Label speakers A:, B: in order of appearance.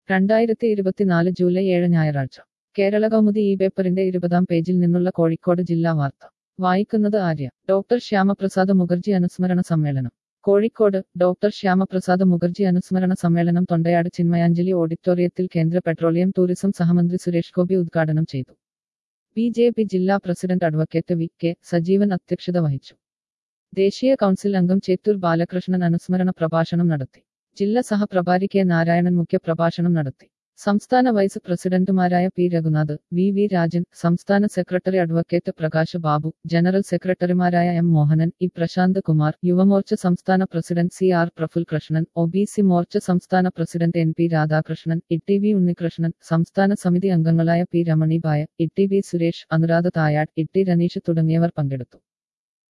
A: രണ്ടായിരത്തി ഇരുപത്തിനാല് ജൂലൈ ഏഴ് ഞായറാഴ്ച കേരള കൗമുദി ഈ പേപ്പറിന്റെ ഇരുപതാം പേജിൽ നിന്നുള്ള കോഴിക്കോട് ജില്ലാ വാർത്ത വായിക്കുന്നത് ആര്യ ഡോക്ടർ ശ്യാമപ്രസാദ് മുഖർജി അനുസ്മരണ സമ്മേളനം കോഴിക്കോട് ഡോക്ടർ ശ്യാമപ്രസാദ് മുഖർജി അനുസ്മരണ സമ്മേളനം തൊണ്ടയാട് ചിന്മയാഞ്ജലി ഓഡിറ്റോറിയത്തിൽ കേന്ദ്ര പെട്രോളിയം ടൂറിസം സഹമന്ത്രി സുരേഷ് ഗോപി ഉദ്ഘാടനം ചെയ്തു ബി ജെ പി ജില്ലാ president advocate V K Sajeevan അധ്യക്ഷത വഹിച്ചു ദേശീയ കൗൺസിൽ അംഗം ചേത്തൂർ ബാലകൃഷ്ണൻ അനുസ്മരണ പ്രഭാഷണം നടത്തി ജില്ലാ സഹപ്രഭാരി കെ നാരായണൻ മുഖ്യ പ്രഭാഷണം നടത്തി സംസ്ഥാന വൈസ് പ്രസിഡന്റുമാരായ P Raghunath V V Rajan സംസ്ഥാന secretary advocate Prakash Babu general സെക്രട്ടറിമാരായ എം മോഹനൻ ഇ പ്രശാന്ത് കുമാർ യുവമോർച്ച സംസ്ഥാന president C R Praful Krishnan O B C Morcha സംസ്ഥാന president N P Radhakrishnan E T V Unnikrishnan സംസ്ഥാന സമിതി അംഗങ്ങളായ P Ramanibai E T V Suresh Anuradha Thayat E T Raneesh തുടങ്ങിയവർ പങ്കെടുത്തു